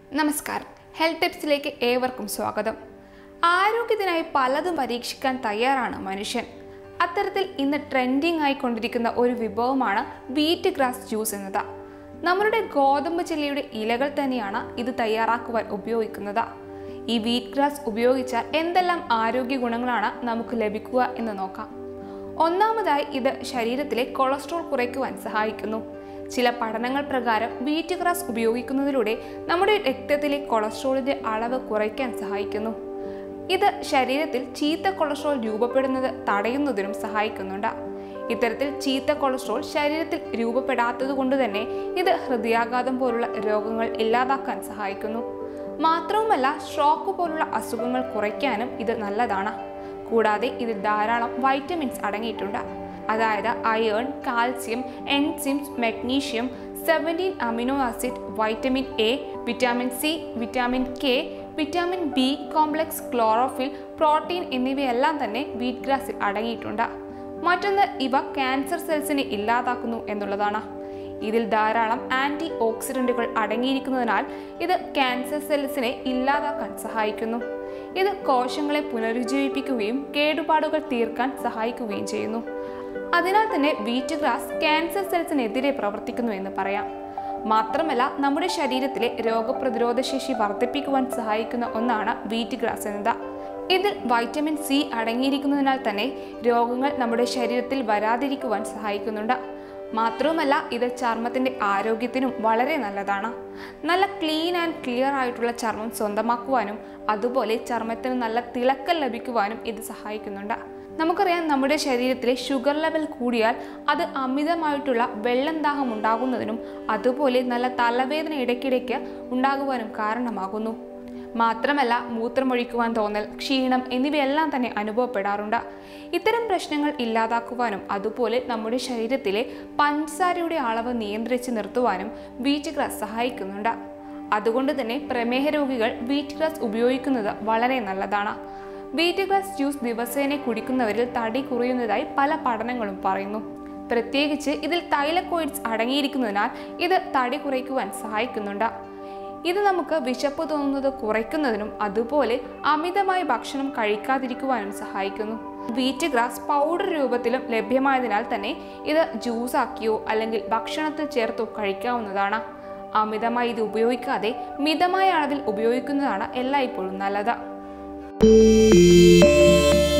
നമസ്കാരം ഹെൽത്ത് ടിപ്സിലേക്ക് ഏവർക്കും സ്വാഗതം ആരോഗ്യത്തിനായി പലതും പരീക്ഷിക്കാൻ തയ്യാറാണ് മനുഷ്യൻ അത്തരത്തിൽ ഇന്ന് ട്രെൻഡിങ് ആയിക്കൊണ്ടിരിക്കുന്ന ഒരു വിഭവമാണ് വീറ്റ് ഗ്രാസ് ജ്യൂസ് എന്നത് നമ്മളുടെ ഗോതമ്പ് ചെല്ലിയുടെ ഇലകൾ തന്നെയാണ് ഇത് തയ്യാറാക്കുവാൻ ഉപയോഗിക്കുന്നത് ഈ വീറ്റ് ഗ്രാസ് ഉപയോഗിച്ചാൽ എന്തെല്ലാം ആരോഗ്യ ഗുണങ്ങളാണ് നമുക്ക് ലഭിക്കുക എന്ന് നോക്കാം ഒന്നാമതായി ഇത് ശരീരത്തിലെ കൊളസ്ട്രോൾ കുറയ്ക്കുവാൻ സഹായിക്കുന്നു ചില പഠനങ്ങൾ പ്രകാരം വീറ്റ് ഗ്രാസ് ഉപയോഗിക്കുന്നതിലൂടെ നമ്മുടെ രക്തത്തിലെ കൊളസ്ട്രോളിന്റെ അളവ് കുറയ്ക്കാൻ സഹായിക്കുന്നു ഇത് ശരീരത്തിൽ ചീത്ത കൊളസ്ട്രോൾ രൂപപ്പെടുന്നത് തടയുന്നതിനും സഹായിക്കുന്നുണ്ട് ഇത്തരത്തിൽ ചീത്ത കൊളസ്ട്രോൾ ശരീരത്തിൽ രൂപപ്പെടാത്തത് കൊണ്ട് തന്നെ ഇത് ഹൃദയാഘാതം പോലുള്ള രോഗങ്ങൾ ഇല്ലാതാക്കാൻ സഹായിക്കുന്നു മാത്രവുമല്ല സ്ട്രോക്ക് പോലുള്ള അസുഖങ്ങൾ കുറയ്ക്കാനും ഇത് നല്ലതാണ് കൂടാതെ ഇതിൽ ധാരാളം വൈറ്റമിൻസ് അടങ്ങിയിട്ടുണ്ട് അതായത് iron calcium enzymes magnesium seventeen amino acid vitamin A vitamin C vitamin K vitamin B complex chlorophyll protein എന്നിവയെല്ലാം തന്നെ വീറ്റ് ഗ്രാസിൽ അടങ്ങിയിട്ടുണ്ട് മറ്റൊന്ന് ഇവ ക്യാൻസർ സെൽസിനെ ഇല്ലാതാക്കുന്നു എന്നുള്ളതാണ് ഇതിൽ ധാരാളം ആൻറ്റി ഓക്സിഡൻറ്റുകൾ അടങ്ങിയിരിക്കുന്നതിനാൽ ഇത് ക്യാൻസർ സെൽസിനെ ഇല്ലാതാക്കാൻ സഹായിക്കുന്നു ഇത് കോശങ്ങളെ പുനരുജ്ജീവിപ്പിക്കുകയും കേടുപാടുകൾ തീർക്കാൻ സഹായിക്കുകയും ചെയ്യുന്നു അതിനാൽ തന്നെ വീറ്റ് ഗ്രാസ് ക്യാൻസർ സെൽസിനെതിരെ പ്രവർത്തിക്കുന്നു എന്ന് പറയാം മാത്രമല്ല നമ്മുടെ ശരീരത്തിലെ രോഗപ്രതിരോധ ശേഷി വർദ്ധിപ്പിക്കുവാൻ സഹായിക്കുന്ന ഒന്നാണ് വീറ്റ് ഗ്രാസ് എന്നത് ഇതിൽ വൈറ്റമിൻ സി അടങ്ങിയിരിക്കുന്നതിനാൽ തന്നെ രോഗങ്ങൾ നമ്മുടെ ശരീരത്തിൽ വരാതിരിക്കുവാൻ സഹായിക്കുന്നുണ്ട് മാത്രവുമല്ല ഇത് ചർമ്മത്തിൻ്റെ ആരോഗ്യത്തിനും വളരെ നല്ലതാണ് നല്ല ക്ലീൻ ആൻഡ് ക്ലിയർ ആയിട്ടുള്ള ചർമ്മം സ്വന്തമാക്കുവാനും അതുപോലെ ചർമ്മത്തിന് നല്ല തിളക്കം ലഭിക്കുവാനും ഇത് സഹായിക്കുന്നുണ്ട് നമുക്കറിയാം നമ്മുടെ ശരീരത്തിലെ ഷുഗർ ലെവൽ കൂടിയാൽ അത് അമിതമായിട്ടുള്ള വെള്ളം ദാഹം ഉണ്ടാകുന്നതിനും അതുപോലെ നല്ല തലവേദന ഇടയ്ക്കിടയ്ക്ക് ഉണ്ടാകുവാനും കാരണമാകുന്നു മാത്രമല്ല മൂത്രമൊഴിക്കുവാൻ തോന്നൽ ക്ഷീണം എന്നിവയെല്ലാം തന്നെ അനുഭവപ്പെടാറുണ്ട് ഇത്തരം പ്രശ്നങ്ങൾ ഇല്ലാതാക്കുവാനും അതുപോലെ നമ്മുടെ ശരീരത്തിലെ പഞ്ചസാരയുടെ അളവ് നിയന്ത്രിച്ച് നിർത്തുവാനും വീറ്റ് ഗ്രാസ് സഹായിക്കുന്നുണ്ട് അതുകൊണ്ട് തന്നെ പ്രമേഹ രോഗികൾ വീറ്റ് ഗ്രാസ് ഉപയോഗിക്കുന്നത് വളരെ നല്ലതാണ് വീറ്റ് ഗ്രാസ് ജ്യൂസ് ദിവസേന കുടിക്കുന്നവരിൽ തടി കുറയുന്നതായി പല പഠനങ്ങളും പറയുന്നു പ്രത്യേകിച്ച് ഇതിൽ തൈലക്കോയിഡ്സ് അടങ്ങിയിരിക്കുന്നതിനാൽ ഇത് തടി കുറയ്ക്കുവാൻ സഹായിക്കുന്നുണ്ട് ഇത് നമുക്ക് വിശപ്പ് തോന്നുന്നത് കുറയ്ക്കുന്നതിനും അതുപോലെ അമിതമായി ഭക്ഷണം കഴിക്കാതിരിക്കുവാനും സഹായിക്കുന്നു വീറ്റ് ഗ്രാസ് പൗഡർ രൂപത്തിലും ലഭ്യമായതിനാൽ തന്നെ ഇത് ജ്യൂസാക്കിയോ അല്ലെങ്കിൽ ഭക്ഷണത്തിൽ ചേർത്തോ കഴിക്കാവുന്നതാണ് അമിതമായി ഇത് ഉപയോഗിക്കാതെ മിതമായ അളവിൽ ഉപയോഗിക്കുന്നതാണ് എല്ലായ്പ്പോഴും നല്ലത്